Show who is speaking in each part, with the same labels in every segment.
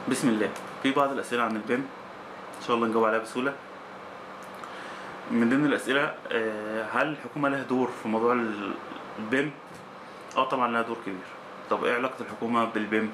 Speaker 1: بسم الله في بعض الأسئلة عن البيم إن شاء الله نجاوب عليها بسهولة من ضمن الأسئلة آه، هل الحكومة لها دور في موضوع ال- البيم؟ اه طبعا لها دور كبير طب ايه علاقة الحكومة بالبيم؟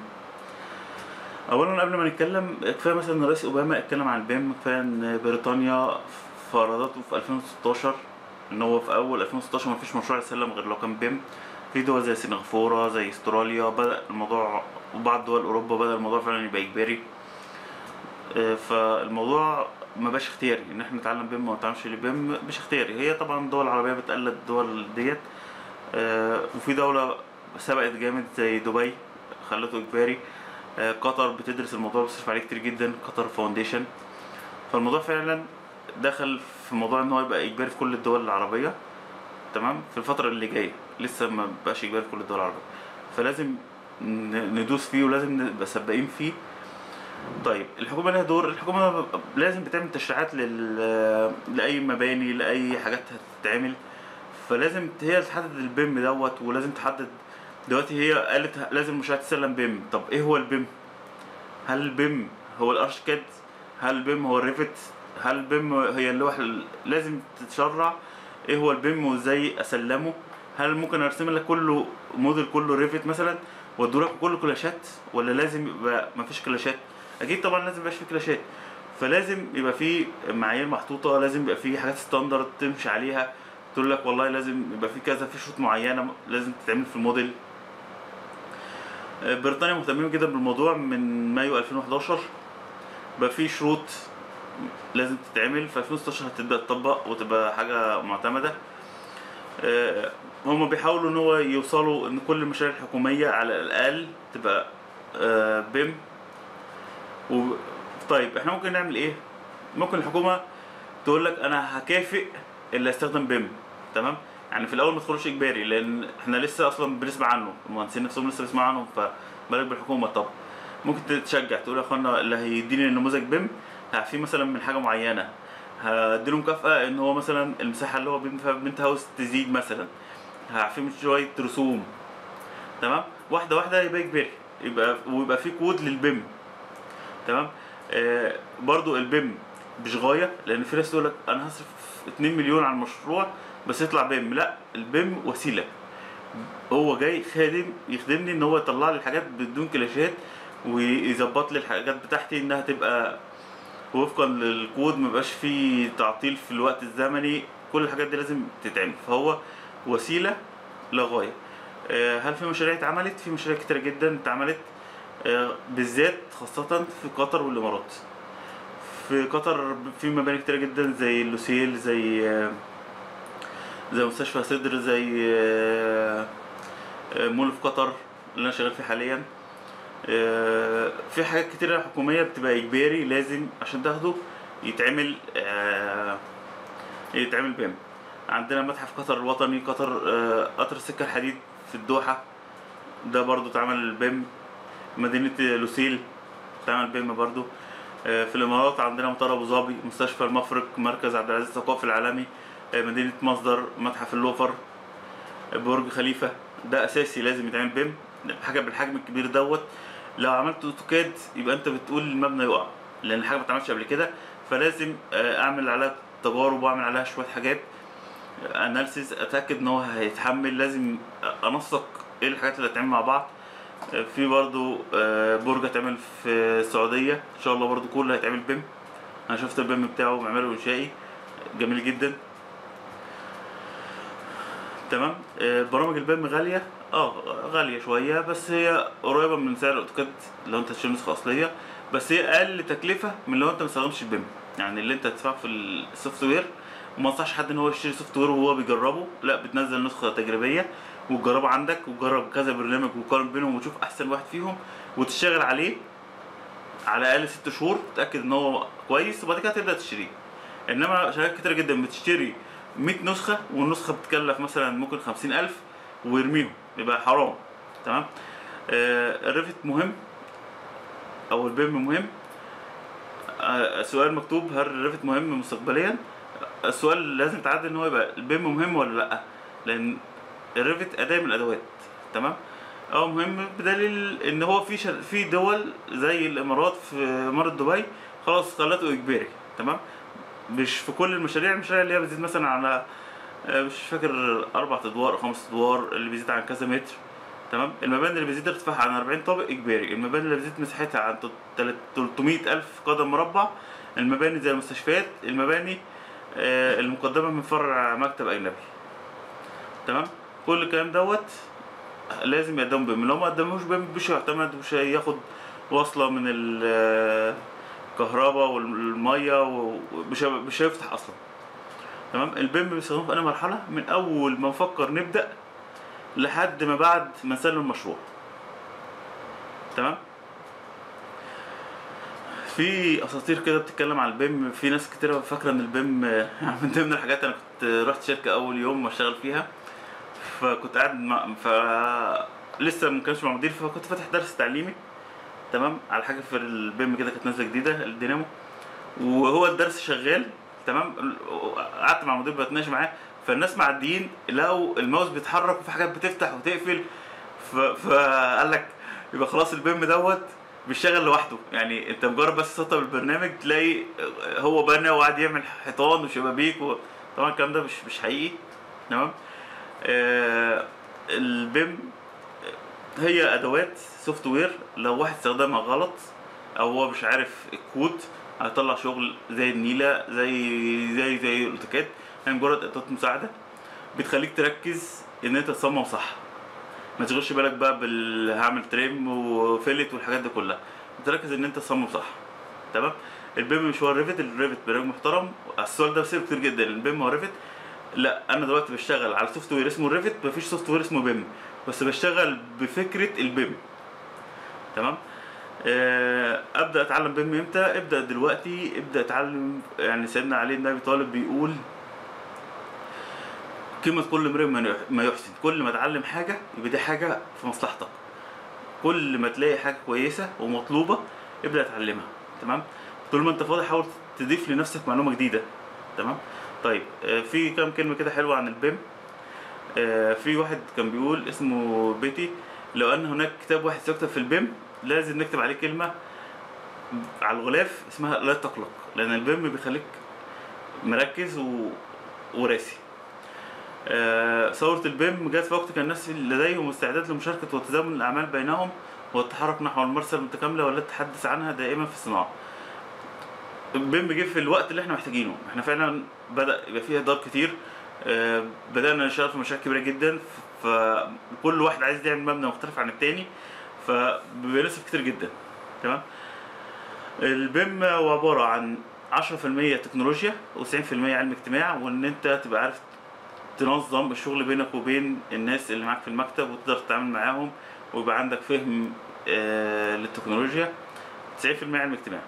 Speaker 1: أولا قبل ما نتكلم كفاية مثلا إن الرئيس أوباما اتكلم عن البيم كفاية إن بريطانيا في قراراته في 2016 إن هو في أول 2016 مفيش مشروع يسلم غير لو كان بيم في دول زي سنغافورة زي استراليا بدأ الموضوع وبعض دول أوروبا بدأ الموضوع فعلا يبقى إجباري آه، فالموضوع ما بقاش اختياري ان احنا نتعلم بيم وما نتعلمش بيم مش اختياري هي طبعا الدول العربيه بتقلد الدول ديت آه، وفي دوله سبقت جامد زي دبي خلته اجباري آه، قطر بتدرس الموضوع بتصرف عليه كتير جدا قطر فاونديشن فالموضوع فعلا دخل في موضوع ان هو يبقى اجباري في كل الدول العربيه تمام في الفتره اللي جايه لسه ما بقاش اجباري في كل الدول العربيه فلازم ن- ندوس فيه ولازم نبقى سباقين فيه طيب الحكومه لها دور الحكومه لازم بتعمل تشريعات لل... لاي مباني لاي حاجات هتتعمل فلازم هي تحدد البيم دوت ولازم تحدد دلوقتي هي قالت لازم المشروع تسلم بيم طب ايه هو البيم هل البيم هو الارشكاد هل البيم هو الريفت هل البيم هي اللوحه ال- لازم تتشرع ايه هو البيم وازاي اسلمه هل ممكن ارسم لك كله موديل كله ريفت مثلا وادولك كله كلاشات ولا لازم يبقى مفيش كلاشات اكيد طبعا لازم يبقاش في كلاشات فلازم يبقى في معايير محطوطه لازم يبقى في حاجات ستاندرد تمشي عليها تقول لك والله لازم يبقى في كذا في شروط معينه لازم تتعمل في الموديل آه، بريطانيا مهتمين جدا بالموضوع من مايو 2011 بقى في شروط لازم تتعمل في 2016 هتبدا تطبق وتبقى حاجه معتمده آه، هم بيحاولوا ان هو يوصلوا ان كل المشاريع الحكوميه على الاقل تبقى آه، بيم و... طيب احنا ممكن نعمل ايه ممكن الحكومه تقول لك انا هكافئ اللي هيستخدم بيم تمام يعني في الاول ما تدخلوش اجباري لان احنا لسه اصلا بنسمع عنه المهندسين نفسهم لسه بيسمعوا عنهم فبالك بالحكومه طب ممكن تشجع تقول يا اخوانا اللي هيديني النموذج بيم هعفيه مثلا من حاجه معينه هديله مكافاه ان هو مثلا المساحه اللي هو بيبني فيها بنت هاوس تزيد مثلا هعفيه من شويه رسوم تمام واحده واحده يبقى اجباري يبقى ويبقى في كود للبيم تمام آه برضو البيم مش غايه لان في ناس تقول لك انا هصرف 2 مليون على المشروع بس يطلع بيم لا البيم وسيله هو جاي خادم يخدمني ان هو يطلع لي الحاجات بدون كلاشات ويظبط لي الحاجات بتاعتي انها تبقى وفقا للكود مبقاش فيه تعطيل في الوقت الزمني كل الحاجات دي لازم تتعمل فهو وسيله لا غايه آه، هل في مشاريع اتعملت في مشاريع كتير جدا اتعملت آه، بالذات خاصة في قطر والإمارات في قطر في مباني كتير جدا زي لوسيل زي آه، زي مستشفى صدر زي آه، آه، مول في قطر اللي أنا شغال فيه حاليا آه، في حاجات كتيرة حكومية بتبقى إجباري لازم عشان تاخده يتعمل آه، يتعمل بيم عندنا متحف قطر الوطني قطر آه، قطر السكة الحديد في الدوحة ده برضو اتعمل بيم مدينة لوسيل تعمل بيم برضو آه، في الإمارات عندنا مطار أبو ظبي مستشفى المفرق مركز عبد العزيز الثقافي العالمي آه، مدينة مصدر متحف اللوفر آه، برج خليفة ده أساسي لازم يتعمل بيم حاجة بالحجم الكبير دوت لو عملت اوتوكاد يبقى انت بتقول المبنى يقع لان الحاجه ما اتعملتش قبل كده فلازم آه، اعمل عليها تجارب واعمل عليها شويه حاجات اناليسيز اتاكد ان هو هيتحمل لازم انسق ايه الحاجات اللي هتتعمل مع بعض آه، في برضو آه، برج هتعمل في السعوديه ان شاء الله برضو كله هيتعمل بيم انا شفت البيم بتاعه معماري وانشائي جميل جدا تمام آه، برامج البيم غاليه اه غاليه شويه بس هي قريبه من سعر الاوتوكاد لو انت تشتري نسخه اصليه بس هي اقل تكلفه من لو انت ما استخدمتش البيم يعني اللي انت هتدفعه في السوفت وير وما انصحش حد ان هو يشتري سوفت وير وهو بيجربه لا بتنزل نسخه تجريبيه وتجربه عندك وتجرب كذا برنامج وتقارن بينهم وتشوف احسن واحد فيهم وتشتغل عليه على الاقل ست شهور تتاكد ان هو كويس وبعد كده تبدا تشتريه انما شركات كتير جدا بتشتري 100 نسخه والنسخه بتكلف مثلا ممكن 50000 ويرميهم يبقى حرام تمام آه الريفت مهم او البيم مهم آه سؤال مكتوب هل الريفت مهم مستقبليا السؤال لازم تعدل ان هو يبقى البيم مهم ولا لا لان الريفت اداه من الادوات تمام اه مهم بدليل ان هو في شر... في دول زي الامارات في امارة دبي خلاص خلته اجباري تمام مش في كل المشاريع المشاريع اللي هي بتزيد مثلا على آه، مش فاكر اربع ادوار او خمس ادوار اللي بيزيد عن كذا متر تمام المباني اللي بيزيد ارتفاعها عن 40 طابق اجباري المباني اللي بيزيد مساحتها عن تل- 300 الف قدم مربع المباني زي المستشفيات المباني آه، المقدمه من فرع مكتب اجنبي تمام كل الكلام دوت لازم يقدموا بيم لو ما قدموش بيم مش هيعتمد مش هياخد وصلة من ال- الكهرباء والمية ومش هي- مش هيفتح أصلا تمام البيم بيستخدموه في أي مرحلة من أول ما نفكر نبدأ لحد ما بعد ما نسلم المشروع تمام في اساطير كده بتتكلم عن البيم في ناس كتير فاكره ان البيم يعني من ضمن الحاجات انا كنت رحت شركه اول يوم ما اشتغل فيها فكنت قاعد مع ف لسه ما كانش مع مدير فكنت فاتح درس تعليمي تمام على حاجه في البيم كده كانت نازله جديده الدينامو وهو الدرس شغال تمام قعدت مع المدير بتناقش معاه فالناس معديين لقوا الماوس بيتحرك وفي حاجات بتفتح وتقفل ف... فقال لك يبقى خلاص البيم دوت بيشتغل لوحده يعني انت مجرد بس تسطب البرنامج تلاقي هو بنى وقعد يعمل حيطان وشبابيك و... طبعا الكلام ده مش مش حقيقي تمام آه البيم هي ادوات سوفت وير لو واحد استخدمها غلط او هو مش عارف الكود هيطلع شغل زي النيله زي زي زي الاوتوكاد هي مجرد ادوات مساعده بتخليك تركز ان انت تصمم صح ما تشغلش بالك بقى بال هعمل تريم وفيلت والحاجات دي كلها تركز ان انت تصمم صح تمام البيم مش هو الريفت الريفت برنامج محترم السؤال ده بيصير كتير جدا البيم هو ريفت لا انا دلوقتي بشتغل على سوفت وير اسمه الريفت مفيش سوفت وير اسمه بيم بس بشتغل بفكره البيم تمام آه، ابدا اتعلم بيم امتى ابدا دلوقتي ابدا اتعلم يعني سيدنا علي بن ابي طالب بيقول قيمة كل امرئ ما يح- ما يحسن كل ما اتعلم حاجة يبقى دي حاجة في مصلحتك كل ما تلاقي حاجة كويسة ومطلوبة ابدأ اتعلمها تمام طول ما انت فاضي حاول تضيف لنفسك معلومة جديدة تمام طيب آه، في كام كلمة كده حلوة عن البيم آه، في واحد كان بيقول اسمه بيتي لو ان هناك كتاب واحد سيكتب في البيم لازم نكتب عليه كلمة على الغلاف اسمها لا تقلق لان البيم بيخليك مركز و... وراسي آه، ثورة البيم جت في وقت كان الناس لديهم استعداد لمشاركة وتزامن الأعمال بينهم والتحرك نحو الممارسة المتكاملة والتي تتحدث عنها دائما في الصناعة. البيم جه في الوقت اللي احنا محتاجينه، احنا فعلا بدأ يبقى فيه إهدار كتير آه، بدأنا نشتغل في مشاريع كبيرة جدا ف- فكل واحد عايز يعمل مبنى مختلف عن التاني فبيناسب كتير جدا تمام البيم هو عبارة عن 10% تكنولوجيا و90% علم اجتماع وان انت تبقى عارف تنظم الشغل بينك وبين الناس اللي معاك في المكتب وتقدر تتعامل معاهم ويبقى عندك فهم آه للتكنولوجيا 90% علم اجتماع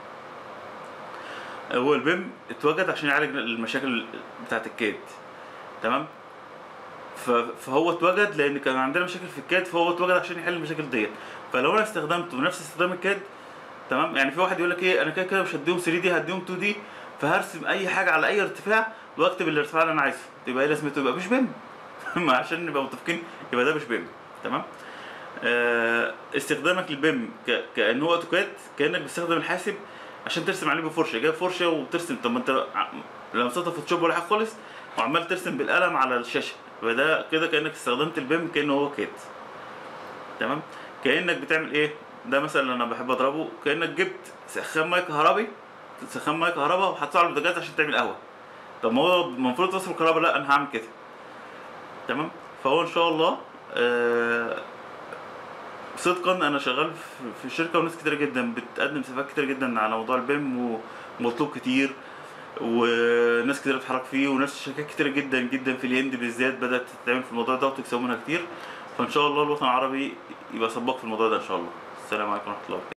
Speaker 1: هو البيم اتوجد عشان يعالج المشاكل بتاعت الكاد تمام ف- فهو اتوجد لان كان عندنا مشاكل في الكاد فهو اتوجد عشان يحل المشاكل ديت فلو انا استخدمته بنفس استخدام الكاد تمام يعني في واحد يقول لك ايه انا كده كده مش هديهم 3 دي هديهم 2 دي فهرسم اي حاجه على اي ارتفاع واكتب الارتفاع اللي انا عايزه يبقى ايه لازمته يبقى مش بيم ما عشان نبقى متفقين يبقى ده مش بيم تمام آه استخدامك للبيم ك... كان هو اوتوكاد كانك بتستخدم الحاسب عشان ترسم عليه بفرشه جايب فرشه وبترسم طب ما انت ع- لا مسطره فوتوشوب ولا حاجه خالص وعمال ترسم بالقلم على الشاشه فده كده كانك استخدمت البيم كانه هو كاد تمام كانك بتعمل ايه ده مثلا اللي انا بحب اضربه كانك جبت سخان ميه كهربي سخان ميه كهرباء وحطيته على البوتاجاز عشان تعمل قهوه طب ما هو المفروض تصل الكهرباء لا انا هعمل كده تمام فهو ان شاء الله آه صدقا انا شغال في- في شركه وناس كتير جدا بتقدم صفات كتير جدا على موضوع البيم ومطلوب كتير وناس كتير بتتحرك فيه وناس شركات كتير جدا جدا في الهند بالذات بدات تتعمل في الموضوع ده وتكسبوا منها كتير فان شاء الله الوطن العربي يبقى سباق في الموضوع ده ان شاء الله السلام عليكم ورحمه الله وبركاته